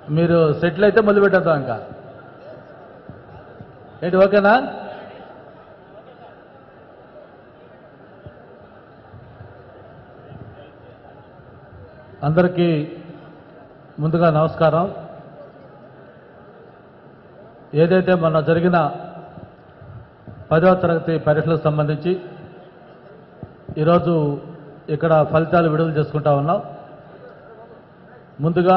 మీరు సెటిల్ అయితే మొదలు పెట్టేద్దాం ఇంకా ఏంటి ఓకేనా అందరికీ ముందుగా నమస్కారం ఏదైతే మొన్న జరిగిన పదవ తరగతి పరీక్షలకు సంబంధించి ఈరోజు ఇక్కడ ఫలితాలు విడుదల చేసుకుంటా ఉన్నాం ముందుగా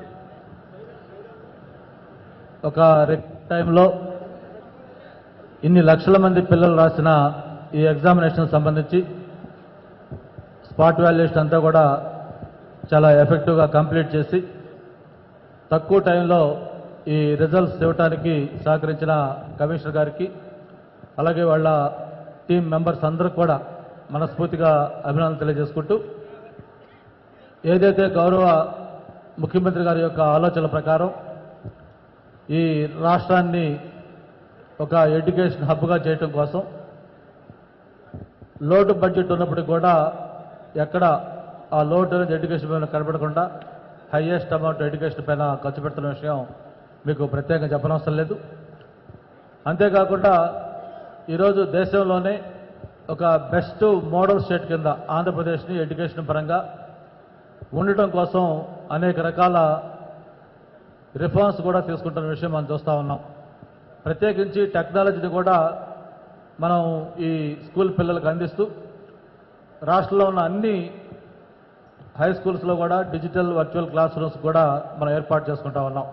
ఒక రెక్ టైంలో ఇన్ని లక్షల మంది పిల్లలు రాసిన ఈ ఎగ్జామినేషన్ సంబంధించి స్పాట్ వాల్యుయేషన్ అంతా కూడా చాలా ఎఫెక్టివ్గా కంప్లీట్ చేసి తక్కువ టైంలో ఈ రిజల్ట్స్ ఇవ్వటానికి సహకరించిన కమిషనర్ గారికి అలాగే వాళ్ళ టీం మెంబర్స్ అందరికి కూడా మనస్ఫూర్తిగా అభినందనలు తెలియజేసుకుంటూ ఏదైతే గౌరవ ముఖ్యమంత్రి గారి యొక్క ఆలోచనల ప్రకారం ఈ రాష్ట్రాన్ని ఒక ఎడ్యుకేషన్ హబ్గా చేయటం కోసం లోటు బడ్జెట్ ఉన్నప్పటికీ కూడా ఎక్కడ ఆ లోటు అనేది ఎడ్యుకేషన్ పైన కనపడకుండా హైయెస్ట్ అమౌంట్ ఎడ్యుకేషన్ పైన ఖర్చు పెడుతున్న విషయం మీకు ప్రత్యేకంగా చెప్పనవసరం లేదు అంతేకాకుండా ఈరోజు దేశంలోనే ఒక బెస్ట్ మోడల్ స్టేట్ కింద ఆంధ్రప్రదేశ్ని ఎడ్యుకేషన్ పరంగా ఉండటం కోసం అనేక రకాల రిఫార్మ్స్ కూడా తీసుకుంటున్న విషయం మనం చూస్తూ ఉన్నాం ప్రత్యేకించి టెక్నాలజీని కూడా మనం ఈ స్కూల్ పిల్లలకు అందిస్తూ రాష్ట్రంలో ఉన్న అన్ని హై స్కూల్స్లో కూడా డిజిటల్ వర్చువల్ క్లాస్ రూమ్స్ కూడా మనం ఏర్పాటు చేసుకుంటా ఉన్నాం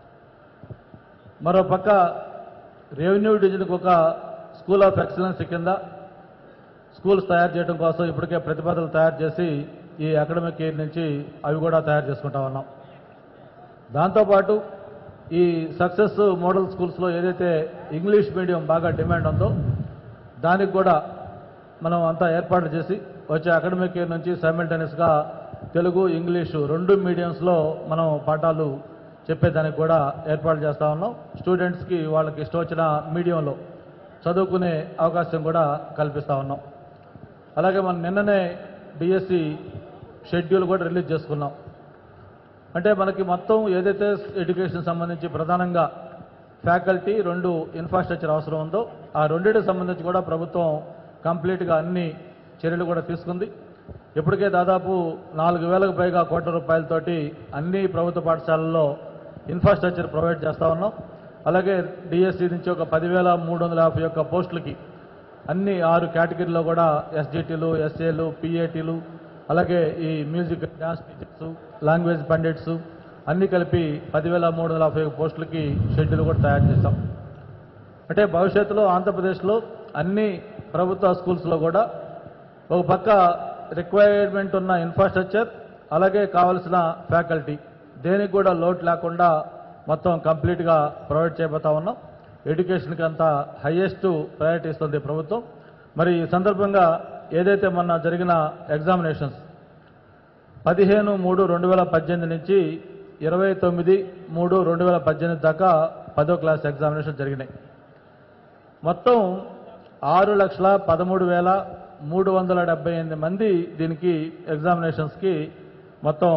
మరో పక్క రెవెన్యూ డివిజన్కి ఒక స్కూల్ ఆఫ్ ఎక్సలెన్స్ కింద స్కూల్స్ తయారు చేయడం కోసం ఇప్పటికే ప్రతిపాదనలు తయారు చేసి ఈ అకాడమిక్ ఇయర్ నుంచి అవి కూడా తయారు చేసుకుంటా ఉన్నాం దాంతోపాటు ఈ సక్సెస్ మోడల్ స్కూల్స్లో ఏదైతే ఇంగ్లీష్ మీడియం బాగా డిమాండ్ ఉందో దానికి కూడా మనం అంతా ఏర్పాటు చేసి వచ్చే అకాడమిక్ ఇయర్ నుంచి సైమిల్టేనియస్గా తెలుగు ఇంగ్లీషు రెండు మీడియంస్లో మనం పాఠాలు చెప్పేదానికి కూడా ఏర్పాటు చేస్తా ఉన్నాం స్టూడెంట్స్కి వాళ్ళకి ఇష్టం వచ్చిన మీడియంలో చదువుకునే అవకాశం కూడా కల్పిస్తా ఉన్నాం అలాగే మనం నిన్ననే డిఎస్సి షెడ్యూల్ కూడా రిలీజ్ చేసుకున్నాం అంటే మనకి మొత్తం ఏదైతే ఎడ్యుకేషన్ సంబంధించి ప్రధానంగా ఫ్యాకల్టీ రెండు ఇన్ఫ్రాస్ట్రక్చర్ అవసరం ఉందో ఆ రెండింటికి సంబంధించి కూడా ప్రభుత్వం కంప్లీట్గా అన్ని చర్యలు కూడా తీసుకుంది ఇప్పటికే దాదాపు నాలుగు వేలకు పైగా కోట్ల రూపాయలతోటి అన్ని ప్రభుత్వ పాఠశాలల్లో ఇన్ఫ్రాస్ట్రక్చర్ ప్రొవైడ్ చేస్తా ఉన్నాం అలాగే డిఎస్సి నుంచి ఒక పదివేల మూడు వందల యాభై ఒక్క పోస్టులకి అన్ని ఆరు కేటగిరీలో కూడా ఎస్జిటీలు ఎస్ఏలు పిఏటీలు అలాగే ఈ music dance teachers language pandits అన్ని కలిపి పదివేల మూడు వందల యాభై పోస్టులకి షెడ్యూల్ కూడా తయారు చేశాం అంటే భవిష్యత్తులో ఆంధ్రప్రదేశ్లో అన్ని ప్రభుత్వ స్కూల్స్లో కూడా ఒక పక్క రిక్వైర్మెంట్ ఉన్న ఇన్ఫ్రాస్ట్రక్చర్ అలాగే కావలసిన ఫ్యాకల్టీ దేనికి కూడా లోటు లేకుండా మొత్తం కంప్లీట్గా ప్రొవైడ్ చేయబోతా ఉన్నాం ఎడ్యుకేషన్కి అంత హయ్యెస్ట్ ప్రయారిటీ ఇస్తుంది ప్రభుత్వం మరి ఈ సందర్భంగా ఏదైతే మొన్న జరిగిన ఎగ్జామినేషన్స్ పదిహేను మూడు రెండు వేల పద్దెనిమిది నుంచి ఇరవై తొమ్మిది మూడు రెండు వేల పద్దెనిమిది దాకా పదో క్లాస్ ఎగ్జామినేషన్ జరిగినాయి మొత్తం ఆరు లక్షల పదమూడు వేల మూడు వందల డెబ్బై ఎనిమిది మంది దీనికి ఎగ్జామినేషన్స్కి మొత్తం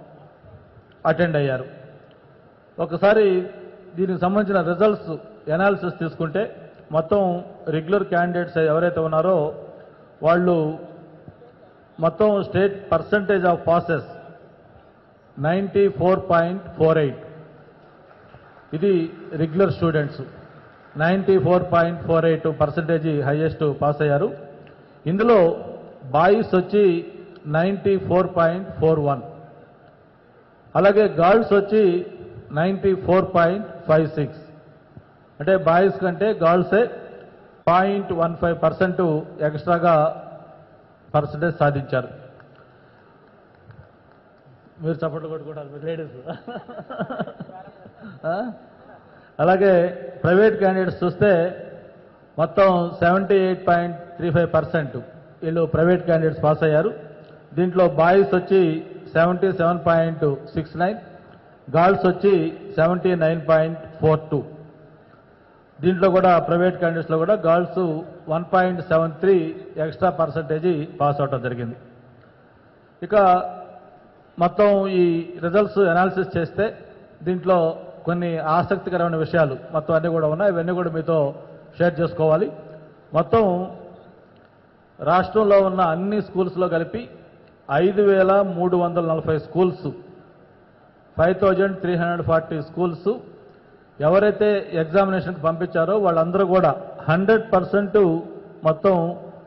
అటెండ్ అయ్యారు ఒకసారి దీనికి సంబంధించిన రిజల్ట్స్ ఎనాలిసిస్ తీసుకుంటే మొత్తం రెగ్యులర్ క్యాండిడేట్స్ ఎవరైతే ఉన్నారో వాళ్ళు మొత్తం state percentage of passes ninety four point four eight ఇది regular students ninety four point four eight percentage highest pass అయ్యారు ఇందులో బాయ్స్ వచ్చి ninety four point four one అలాగే గర్ల్స్ వచ్చి ninety four point five six అంటే boys కంటే గర్ల్సే point one five percent ఎక్స్ట్రాగా పర్సంటేజ్ సాధించారు మీరు చప్పట్లు కొట్టుకుంటారు మీరు లేడీస్ అలాగే ప్రైవేట్ క్యాండిడేట్స్ చూస్తే మొత్తం seventy eight point three five percent వీళ్ళు ప్రైవేట్ క్యాండిడేట్స్ పాస్ అయ్యారు దీంట్లో బాయ్స్ వచ్చి seventy seven point six nine girls వచ్చి seventy nine point four two దీంట్లో కూడా ప్రైవేట్ క్యాండిడేట్స్లో కూడా girls one point seven three extra percentage pass అవటం జరిగింది ఇక మొత్తం ఈ రిజల్ట్స్ అనాలిసిస్ చేస్తే దీంట్లో కొన్ని ఆసక్తికరమైన విషయాలు మొత్తం అన్నీ కూడా ఉన్నాయి ఇవన్నీ కూడా మీతో షేర్ చేసుకోవాలి మొత్తం రాష్ట్రంలో ఉన్న అన్ని స్కూల్స్లో కలిపి ఐదు వేల మూడు వందల నలభై schools five thousand three hundred forty schools ఎవరైతే ఎగ్జామినేషన్కి పంపించారో వాళ్ళందరూ కూడా హండ్రెడ్ పర్సెంట్ మొత్తం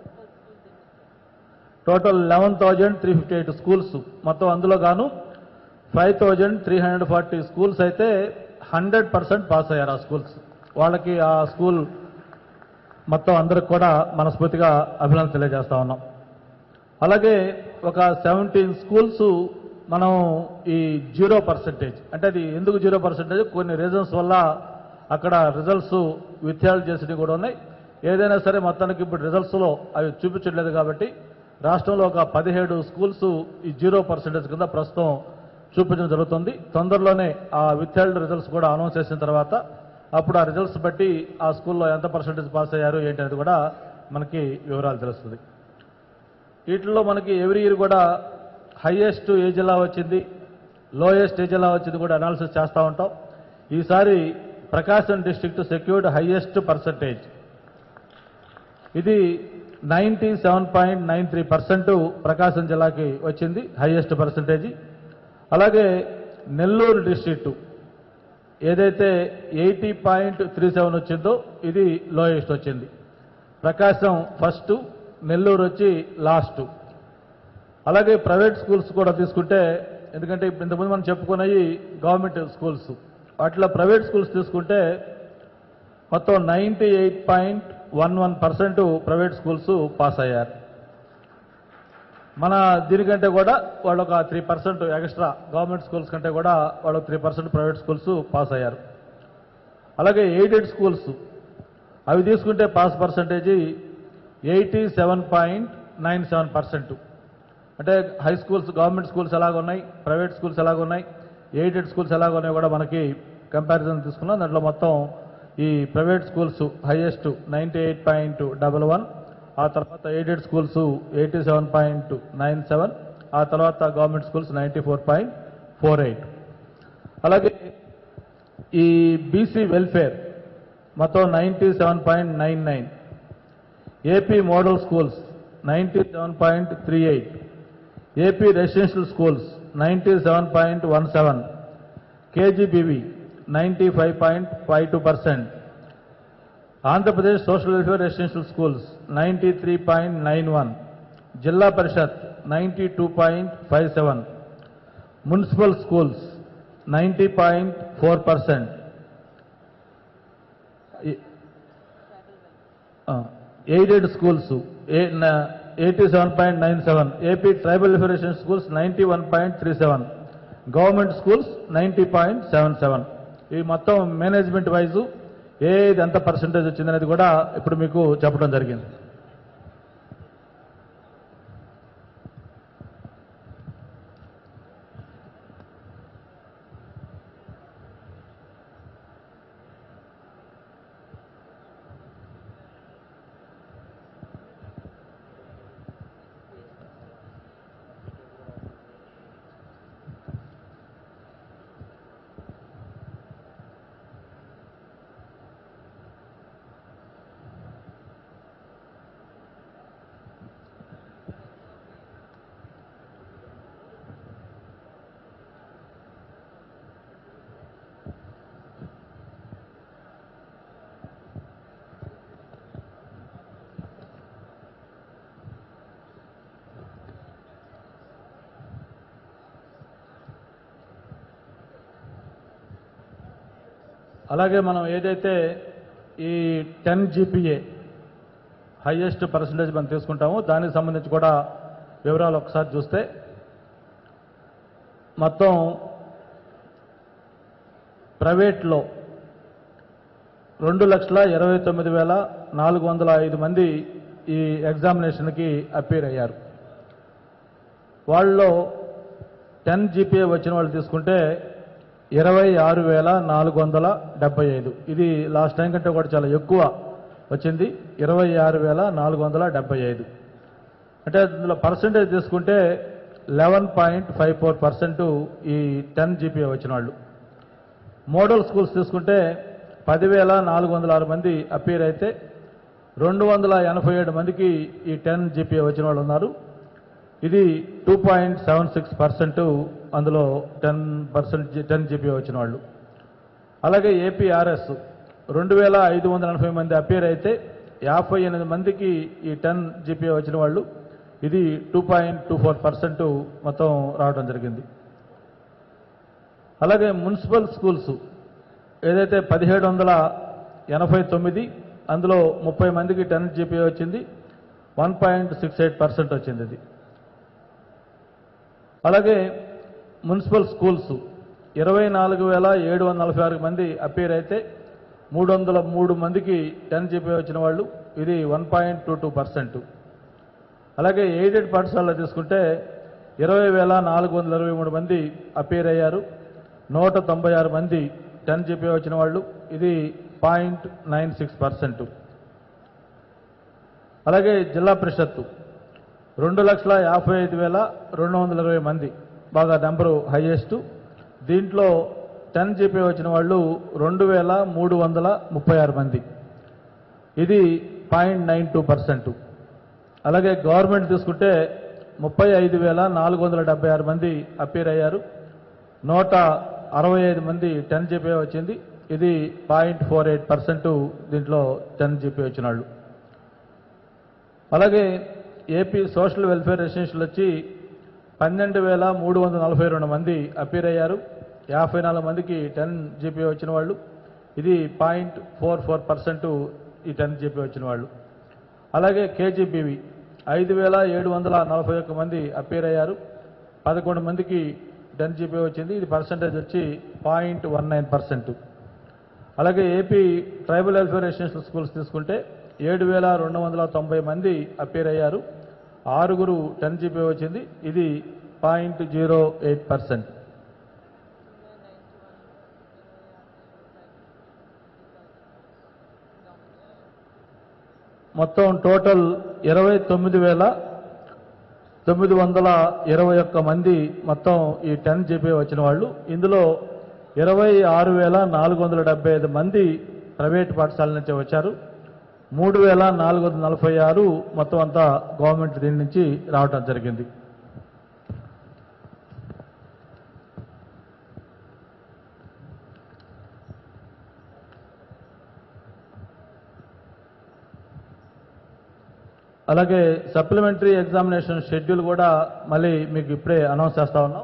total eleven thousand three fifty eight schools మొత్తం అందులో గాను five thousand three hundred forty schools అయితే హండ్రెడ్ పర్సెంట్ పాస్ అయ్యారు ఆ స్కూల్స్ వాళ్ళకి ఆ స్కూల్ మొత్తం అందరికి కూడా మనస్ఫూర్తిగా అభినందన తెలియజేస్తా ఉన్నాం అలాగే ఒక సెవెంటీన్ స్కూల్స్ మనం ఈ జీరో పర్సెంటేజ్ అంటే అది ఎందుకు జీరో పర్సెంటేజ్ కొన్ని రీజన్స్ వల్ల అక్కడ రిజల్ట్స్ విత్యాలు చేసినవి కూడా ఉన్నాయి ఏదైనా సరే మొత్తానికి ఇప్పుడు రిజల్ట్స్లో అవి చూపించట్లేదు కాబట్టి రాష్ట్రంలో ఒక పదిహేడు స్కూల్స్ ఈ జీరో పర్సెంటేజ్ కింద ప్రస్తుతం చూపించడం జరుగుతుంది తొందరలోనే ఆ విత్హెల్డ్ రిజల్ట్స్ కూడా అనౌన్స్ చేసిన తర్వాత అప్పుడు ఆ రిజల్ట్స్ బట్టి ఆ స్కూల్లో ఎంత పర్సెంటేజ్ పాస్ అయ్యారు ఏంటి అనేది కూడా మనకి వివరాలు తెలుస్తుంది వీటిల్లో మనకి ఎవ్రీ ఇయర్ కూడా హైయెస్ట్ ఏజ్ ఎలా వచ్చింది లోయెస్ట్ ఏజ్ ఎలా వచ్చింది కూడా అనాలిసిస్ చేస్తూ ఉంటాం ఈసారి Prakasam district secured highest percentage ఇది ninety seven point nine three percent Prakasam జిల్లాకి వచ్చింది హైయెస్ట్ పర్సంటేజ్ అలాగే నెల్లూరు డిస్ట్రిక్ట్ ఏదైతే ఎయిటీ పాయింట్ త్రీ సెవెన్ వచ్చిందో ఇది లోయెస్ట్ వచ్చింది ప్రకాశం ఫస్ట్ నెల్లూరు వచ్చి లాస్ట్ అలాగే ప్రైవేట్ స్కూల్స్ కూడా తీసుకుంటే ఎందుకంటే ఇప్పుడు ఇంతకుముందు మనం చెప్పుకున్నవి గవర్నమెంట్ స్కూల్స్ వాటిలో ప్రైవేట్ స్కూల్స్ తీసుకుంటే మొత్తం ninety eight point one one percent private schools pass అయ్యారు మన దీనికంటే కూడా వాళ్ళు ఒక three percent extra government schools కంటే కూడా వాళ్ళు three percent private schools pass అయ్యారు అలాగే ఎయిడెడ్ స్కూల్స్ అవి తీసుకుంటే pass percentage eighty seven point nine seven percent అంటే హై స్కూల్స్ గవర్నమెంట్ స్కూల్స్ ఎలాగ ఉన్నాయి ప్రైవేట్ స్కూల్స్ ఎలాగ ఉన్నాయి ఎయిడెడ్ స్కూల్స్ ఎలాగ ఉన్నాయి కూడా మనకి కంపారిజన్ తీసుకున్నాం దాంట్లో మొత్తం ఈ private schools highest ninety eight point double one ఆ తర్వాత aided schools eighty seven point nine seven ఆ తర్వాత government schools ninety four point four eight అలాగే ఈ బీసీ వెల్ఫేర్ మొత్తం ninety seven point nine nine AP model schools ninety seven point three eight AP residential schools ninety seven point one seven KGBV ninety five point five two percent Andhra Pradesh social welfare residential schools ninety three point nine one Zilla Parishad ninety two point five seven municipal schools ninety point four percent aided schools eighty seven point nine seven AP tribal welfare schools ninety one point three seven government schools ninety point seven seven ఈ మొత్తం management wise ఏది ఎంత percentage వచ్చిందనేది కూడా ఇప్పుడు మీకు చెప్పడం జరిగింది అలాగే మనం ఏదైతే ఈ టెన్ జీపీఏ హైయెస్ట్ పర్సంటేజ్ మనం తీసుకుంటామో దానికి సంబంధించి కూడా వివరాలు ఒకసారి చూస్తే మొత్తం ప్రైవేట్లో రెండు లక్షల ఇరవై తొమ్మిది వేల నాలుగు వందల ఐదు మంది ఈ ఎగ్జామినేషన్కి అపీర్ అయ్యారు వాళ్ళలో టెన్ జీపీఏ వచ్చిన వాళ్ళు తీసుకుంటే ఇరవై ఆరు వేల నాలుగు వందల డెబ్బై ఐదు ఇది లాస్ట్ టైం కంటే కూడా చాలా ఎక్కువ వచ్చింది ఇరవై ఆరు వేల నాలుగు వందల డెబ్బై ఐదు అంటే ఇందులో పర్సంటేజ్ తీసుకుంటే eleven point five four percent ఈ టెన్ జీపీఏ వచ్చిన వాళ్ళు మోడల్ స్కూల్స్ తీసుకుంటే పదివేల నాలుగు వందల ఆరు మంది అపీర్ అయితే రెండు వందల ఎనభై ఏడు మందికి ఈ టెన్ జీపీఏ వచ్చిన వాళ్ళు ఉన్నారు ఇది two point seven six percent అందులో టెన్ పర్సెంట్ టెన్ జీపీఏ వచ్చిన వాళ్ళు అలాగే ఏపీఆర్ఎస్ రెండు వేల ఐదు వందల ఎనభై మంది అపీర్ అయితే యాభై ఎనిమిది మందికి ఈ టెన్ జీపీఏ వచ్చిన వాళ్ళు ఇది two point two four percent మొత్తం రావడం జరిగింది అలాగే మున్సిపల్ స్కూల్స్ ఏదైతే పదిహేడు వందల ఎనభై తొమ్మిది అందులో ముప్పై మందికి టెన్ జీపీఏ వచ్చింది one point six eight percent వచ్చింది ఇది అలాగే మున్సిపల్ స్కూల్స్ ఇరవై నాలుగు వేల ఏడు వందల నలభై ఆరు మంది అపీర్ అయితే మూడు వందల మూడు మందికి టెన్ జీపీ వచ్చిన వాళ్ళు ఇది one point two two percent అలాగే ఎయిడెడ్ పాఠశాలలో తీసుకుంటే ఇరవై వేల నాలుగు వందల ఇరవై మూడు మంది అపీర్ అయ్యారు నూట తొంభై ఆరు మంది టెన్ జీపీ వచ్చిన వాళ్ళు ఇది పాయింట్ నైన్ సిక్స్ పర్సెంట్ అలాగే జిల్లా పరిషత్తు రెండు లక్షల యాభై ఐదు వేల రెండు వందల ఇరవై మంది బాగా నెంబరు హైయెస్ట్ దీంట్లో టెన్ జీపీ వచ్చిన వాళ్ళు రెండు వేల మూడు వందల ముప్పై ఆరు మంది ఇది పాయింట్ నైన్ టూ పర్సెంట్ అలాగే గవర్నమెంట్ తీసుకుంటే ముప్పై ఐదు వేల నాలుగు వందల డెబ్బై ఆరు మంది అపీర్ అయ్యారు నూట అరవై ఐదు మంది టెన్ జీపీ వచ్చింది ఇది పాయింట్ ఫోర్ ఎయిట్ పర్సెంట్ దీంట్లో టెన్ జీపీ వచ్చిన వాళ్ళు అలాగే ఏపీ సోషల్ వెల్ఫేర్ రెసిడెన్షియల్ వచ్చి పన్నెండు వేల మూడు వందల నలభై రెండు మంది అపీర్ అయ్యారు యాభై నాలుగు మందికి టెన్ జీపీ వచ్చిన వాళ్ళు ఇది పాయింట్ ఫోర్ ఫోర్ పర్సెంట్ ఈ టెన్ జీపీ వచ్చిన వాళ్ళు అలాగే కేజీబీవి ఐదు వేల ఏడు వందల నలభై ఒక్క మంది అపీర్ అయ్యారు పదకొండు మందికి టెన్ జీపీ వచ్చింది ఇది పర్సంటేజ్ వచ్చి పాయింట్ వన్ నైన్ పర్సెంట్ అలాగే AP tribal welfare residential schools తీసుకుంటే ఏడు వేల రెండు వందల తొంభై మంది అపీర్ అయ్యారు ఆరుగురు టెన్ జీపీ వచ్చింది ఇది పాయింట్ జీరో ఎయిట్ పర్సెంట్ మొత్తం టోటల్ ఇరవై తొమ్మిది వేల తొమ్మిది వందల ఇరవై ఒక్క మంది మొత్తం ఈ టెన్ జీపీ వచ్చిన వాళ్ళు ఇందులో ఇరవై ఆరు వేల నాలుగు వందల డెబ్బై ఐదు మంది ప్రైవేట్ పాఠశాల నుంచి వచ్చారు మూడు వేల నాలుగు వందల నలభై ఆరు మొత్తం అంతా గవర్నమెంట్ దీని నుంచి రావడం జరిగింది అలాగే సప్లిమెంటరీ ఎగ్జామినేషన్ షెడ్యూల్ కూడా మళ్ళీ మీకు ఇప్పుడే అనౌన్స్ చేస్తా ఉన్నాం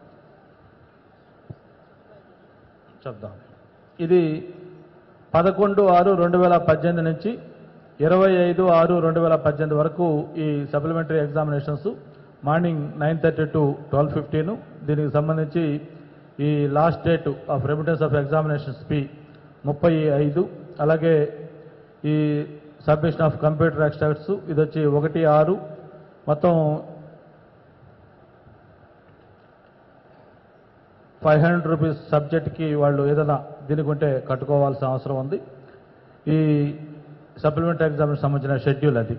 చెప్దాం ఇది పదకొండు ఆరు రెండు వేల పద్దెనిమిది నుంచి ఇరవై ఐదు ఆరు రెండు వేల పద్దెనిమిది వరకు ఈ supplementary examinations morning nine thirty to twelve fifteen దీనికి సంబంధించి ఈ last date of remittance of examinations పి ముప్పై ఐదు అలాగే ఈ సబ్మిషన్ ఆఫ్ కంప్యూటర్ ఎక్స్ట్రాక్ట్స్ ఇది వచ్చి ఒకటి ఆరు మొత్తం ఫైవ్ హండ్రెడ్ రూపీస్ సబ్జెక్ట్కి వాళ్ళు ఏదైనా దీనికి ఉంటే కట్టుకోవాల్సిన అవసరం ఉంది ఈ సప్లిమెంటరీ ఎగ్జామ్కి సంబంధించిన షెడ్యూల్ అది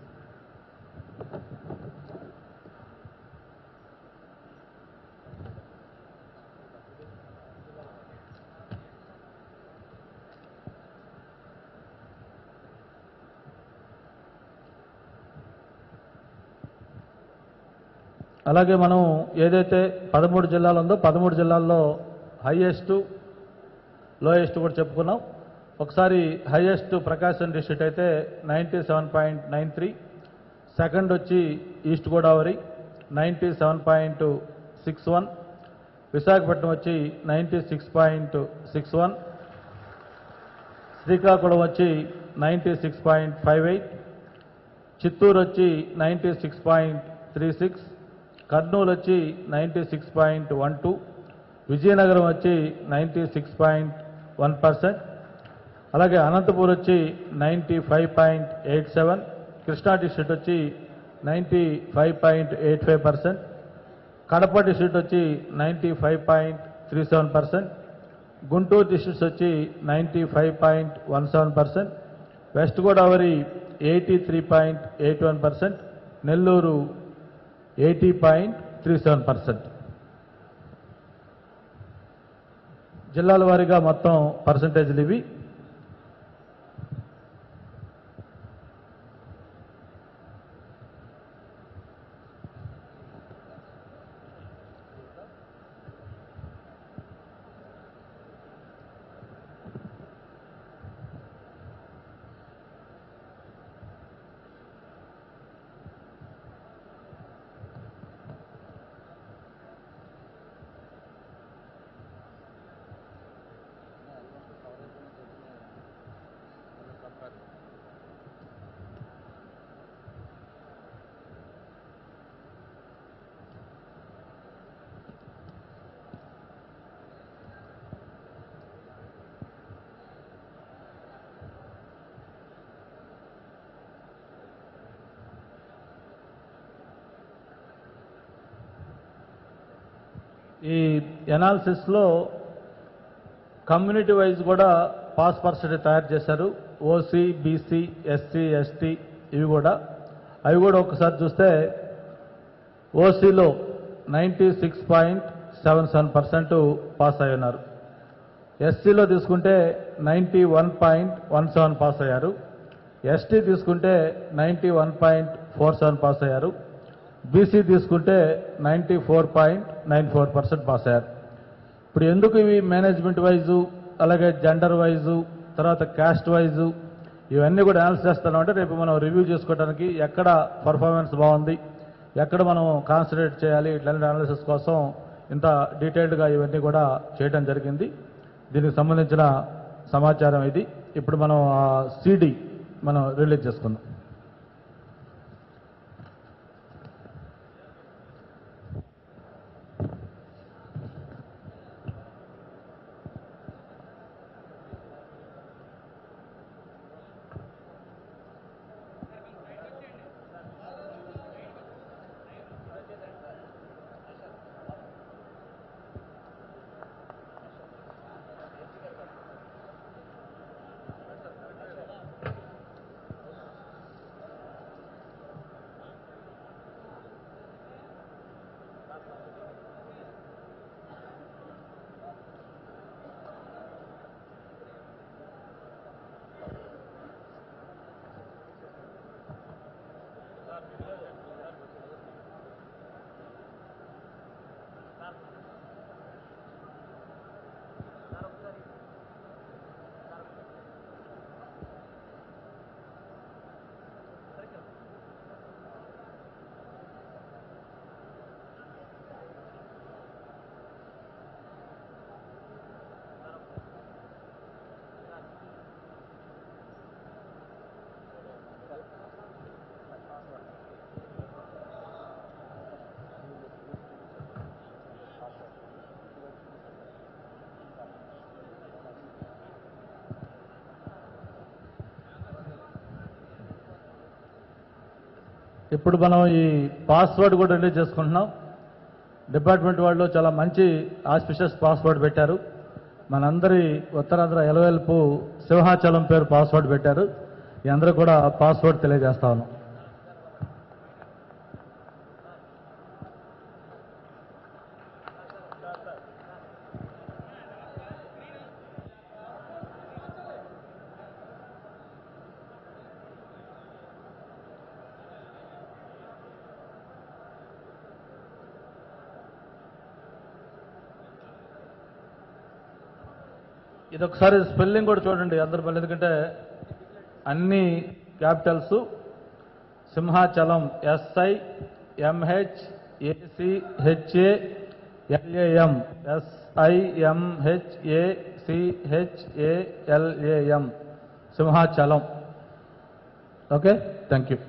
అలాగే మనం ఏదైతే పదమూడు జిల్లాలు ఉందో పదమూడు జిల్లాల్లో హైయెస్ట్ లోయెస్ట్ కూడా చెప్పుకున్నాం ఒకసారి హైయెస్ట్ ప్రకాశం డిస్ట్రిక్ట్ అయితే ninety seven point nine three second వచ్చి East Godavari ninety seven point six one Visakhapatnam వచ్చి ninety six point six one Srikakulam వచ్చి ninety six point five eight Chittoor వచ్చి ninety six point three six Kurnool వచ్చి ninety six point one two Vizianagaram వచ్చి ninety six point one percent అలాగే అనంతపూర్ వచ్చి ninety five point eight seven Krishna district వచ్చి ninety five point eight five percent Kadapa district వచ్చి ninety five point three seven percent Guntur districts వచ్చి ninety five point one seven percent west Godavari eighty three point eight one percent Nellore eighty point three seven percent జిల్లాల వారీగా మొత్తం పర్సంటేజ్లు ఇవి ఈ ఎనాలిసిస్లో community wise కూడా పాస్ పర్సెంటేజ్ తయారు చేశారు ఓసీ బీసీ ఎస్సీ ఎస్టీ ఇవి కూడా అవి కూడా ఒకసారి చూస్తే ఓసీలో ninety six point seven seven percent pass అయి ఉన్నారు ఎస్సీలో తీసుకుంటే ninety one point one seven pass అయ్యారు ఎస్టీ తీసుకుంటే ninety one point four seven pass అయ్యారు బీసీ తీసుకుంటే ninety four point nine four percent pass అయ్యారు ఇప్పుడు ఎందుకు ఇవి మేనేజ్మెంట్ వైజు అలాగే జెండర్ వైజు తర్వాత క్యాస్ట్ వైజు ఇవన్నీ కూడా అనాలిసిస్ చేస్తాను అంటే రేపు మనం రివ్యూ చేసుకోవడానికి ఎక్కడ పర్ఫార్మెన్స్ బాగుంది ఎక్కడ మనం కాన్సన్ట్రేట్ చేయాలి ఇట్లాంటి అనాలిసిస్ కోసం ఇంత డీటెయిల్డ్గా ఇవన్నీ కూడా చేయడం జరిగింది దీనికి సంబంధించిన సమాచారం ఇది ఇప్పుడు మనం ఆ సిడి మనం రిలీజ్ చేసుకుందాం ఇప్పుడు మనం ఈ పాస్వర్డ్ కూడా రిలీజ్ చేసుకుంటున్నాం డిపార్ట్మెంట్ వాళ్ళు చాలా మంచి ఆస్పిషియస్ పాస్వర్డ్ పెట్టారు మనందరి ఉత్తరాంధ్ర ఎలవెల్పు సింహాచలం పేరు పాస్వర్డ్ పెట్టారు ఈ అందరూ కూడా పాస్వర్డ్ తెలియజేస్తా ఉన్నాం ఇది ఒకసారి స్పెల్లింగ్ కూడా చూడండి అందరు మళ్ళీ ఎందుకంటే అన్ని capitals Simhachalam SI MH AC HA LAM SIMHA CHALAM Simhachalam okay thank you